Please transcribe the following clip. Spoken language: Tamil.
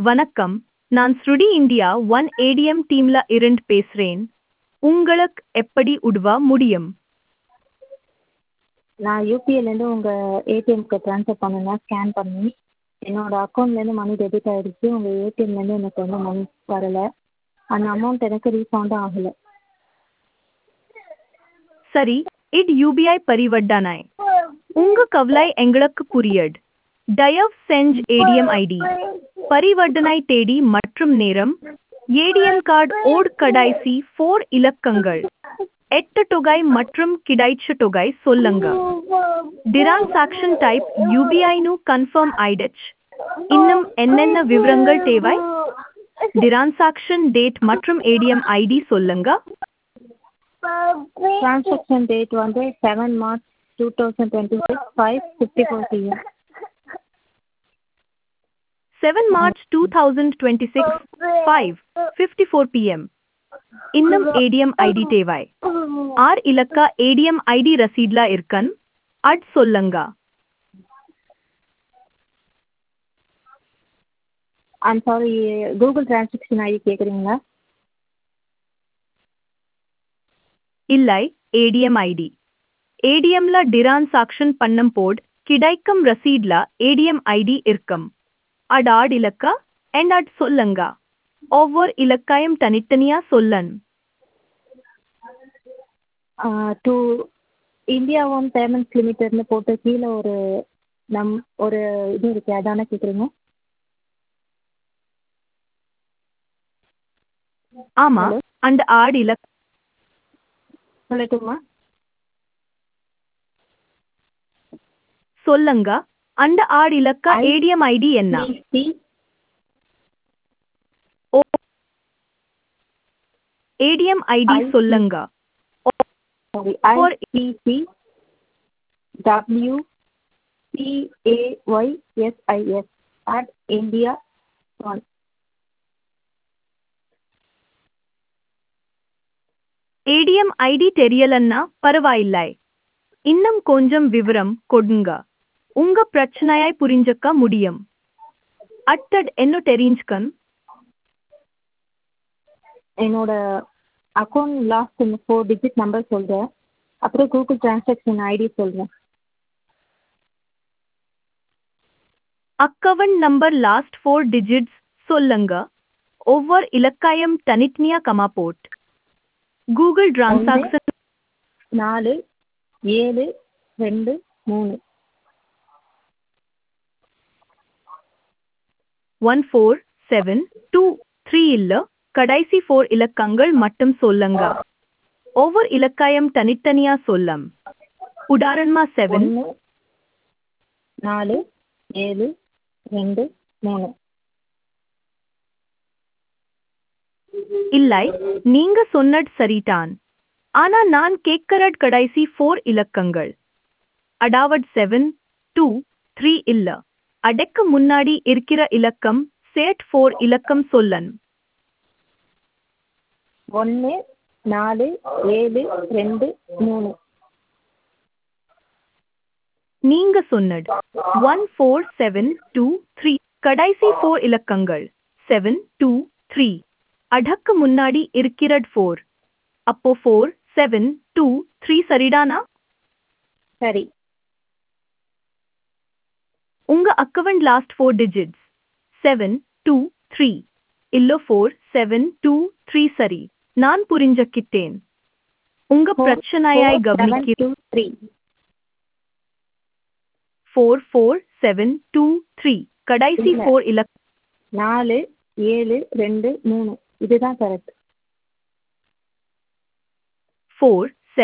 வணக்கம் நான் ஸ்ருடி இந்தியா ஒன் ஏடிஎம் டீம்ல இருந்து பேசுறேன் உங்களுக்கு எப்படி உதவ முடியும் நான் யூபிஐலேருந்து உங்கள் ஏடிஎம்க்கு ட்ரான்ஸ்ஃபர் பண்ணணும் ஸ்கேன் பண்ணி என்னோடய அக்கௌண்ட்லேருந்து மணி டெபிட் ஆகிடுச்சு உங்கள் ஏடிஎம்லேருந்து எனக்கு வந்து மணி வரலை அந்த அமௌண்ட் எனக்கு ரீஃபண்டும் ஆகலை சரி இது யூபிஐ பரிவர்த்தனை உங்க கவலை எங்களுக்கு புரியுது தயவு செஞ்சு ஏடிஎம் ஐடி பரிவர்த்தனை தேதி மற்றும் நேரம் ஏடிஎம் கார்டு ஓட் கடைசி ஃபோர் இலக்கங்கள் எட்டு தொகை மற்றும் கிடைச்ச தொகை சொல்லுங்க டிரான்சாக்ஷன் டைப் யூபிஐனு கன்ஃபார்ம் ஆயிடுச்சு இன்னும் என்னென்ன விவரங்கள் தேவை டிரான்சாக்ஷன் டேட் மற்றும் ஏடிஎம் ஐடி சொல்லுங்க ட்ரான்சாக்ஷன் டேட் வந்து seven March two thousand twenty six five fifty four PM seven March two thousand twenty six five fifty four PM இன்னும் ஏடிஎம் ஐடி தேவை ஆர் இலக்க ஏடிஎம் ஐடி ரசீட்ல இருக்கன் அட் சொல்லுங்க I'm sorry Google transaction ID கேட்குறீங்களா இல்லை ஏடிஎம் ஐடி ஏடிஎம்ல டிரான்சாக்ஷன் பண்ணும் போட் கிடைக்கும் ரசீட்ல ஏடிஎம் ஐடி இருக்கும் அட் ஆட் இலக்க அண்ட் அட் சொல்லுங்க ஒவ்வொரு இலக்காயம் தனித்தனியா சொல்லன் டூ இந்தியா ஒன் பேமெண்ட்ஸ் லிமிட்டட்னு போட்டு கீழே ஒரு நம் ஒரு இது இருக்குது அதானே கேட்குறீங்க ஆமா அந்த ஆட் இலக்க சொல்லட்டுமா சொல்லுங்க அந்த ஆட் இலக்க ஏடிஎம் ஐடி என்ன சி ஏடிஎம் ஐடி I- சொல்லுங்க சாரி For- ஐசிசி டபிள்யூ சிஏஒய்எஸ்ஐஎஸ் அட் இந்தியா ஒன் ஏடிஎம் ஐடி தெரியலன்னா பரவாயில்லை இன்னும் கொஞ்சம் விவரம் கொடுங்க உங்க பிரச்சனையை புரிஞ்சுக்க முடியும் அட்டட் என்ன தெரிஞ்சுக்கன் என்னோட account last four digit number சொல்கிறேன் அப்புறம் கூகுள் டிரான்சாக்ஷன் ஐடி சொல்கிறேன் account number last four digits சொல்லுங்க ஒவ்வொரு இலக்காயம் தனித்தனியா கமா போட் கூகுள் டிரான்சாக்ஷன் நாலு ஏழு ரெண்டு மூணு one four seven two three இல்ல கடைசி ஃபோர் இலக்கங்கள் மட்டும் சொல்லுங்க ஒவ்வொரு இலக்காயம் தனித்தனியா சொல்லம் உதாரணமா செவன் ஒன்று நாலு ஏழு ரெண்டு மூணு இல்லை நீங்க சொன்னது சரிதான் ஆனா நான் கேட்கறது கடைசி ஃபோர் இலக்கங்கள் அடாவட் செவன் டூ த்ரீ இல்ல அடக்கு முன்னாடி இருக்கிற இலக்கம் சேட் ஃபோர் இலக்கம் சொல்லன் ஒன்று நாலு ஏழு ரெண்டு மூணு நீங்க சொன்னது one four seven two three கடைசி ஃபோர் இலக்கங்கள் செவன் டூ த்ரீ அடக்கு முன்னாடி இருக்கிறது ஃபோர் அப்போ ஃபோர் செவன் டூ த்ரீ சரிடானா சரி உங்க account last four digits seven two three இல்லோ ஃபோர் செவன் டூ த்ரீ சரி நான் புரிஞ்சுக்கிட்டேன் உங்க பிரச்சனையாய் கவனிக்க two three four four seven two three கடைசி இல்ல. ஃபோர் இலக்க நாலு ஏழு ரெண்டு மூணு இதுதான் கரெக்ட் ஃபோர்